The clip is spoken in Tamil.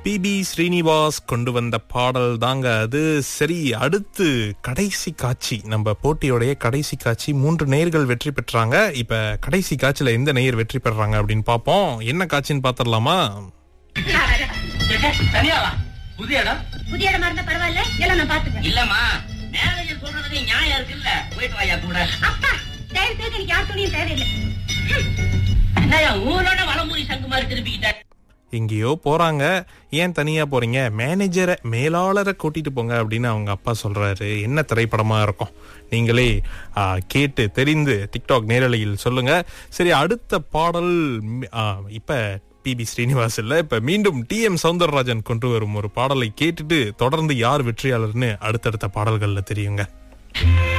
பிபி ஸ்ரீனிவாஸ் கொண்டு வந்த பாடல் தாங்க அது சரி அடுத்து கடைசி காட்சி நம்ம போட்டியோடைய கடைசி காட்சி மூன்று நேயர்கள் வெற்றி பெற்றாங்க இப்ப கடைசி காட்சியில எந்த நேயர் வெற்றி பெறாங்க அப்படின்னு பாப்போம் என்ன காட்சின்னு பாத்திரலாமா நான் வரேன். தனியாவா புதிய இடம் புதிய இடமா இருந்தா பரவாயில்ல எல்லாம் நான் பாத்துக்கிறேன் இல்லம்மா மேனேஜர் சொல்றது நியாயம் இருக்குல்ல போயிட்டு வாயா கூட அப்பா தயவு செய்து எனக்கு யார் துணியும் தேவையில்லை என்னய்யா, ஊரோட வளமூரி சங்கு மாதிரி திருப்பிக்கிட்ட எங்கேயோ போறாங்க ஏன் தனியா போறீங்க மேனேஜரை மேலாளரை கூட்டிட்டு போங்க அப்படின்னு அவங்க அப்பா சொல்றாரு என்ன திரைப்படமா இருக்கும் நீங்களே ஆ, கேட்டு தெரிந்து டிக்டாக் நேரலையில் சொல்லுங்க சரி அடுத்த பாடல் ம், ஆ, இப்ப பிபி ஸ்ரீனிவாஸ் இல்ல இப்ப மீண்டும் டி எம் சவுந்தரராஜன் கொண்டு வரும் ஒரு பாடலை கேட்டுட்டு தொடர்ந்து யார் வெற்றியாளர்னு அடுத்தடுத்த பாடல்கள்ல தெரியுங்க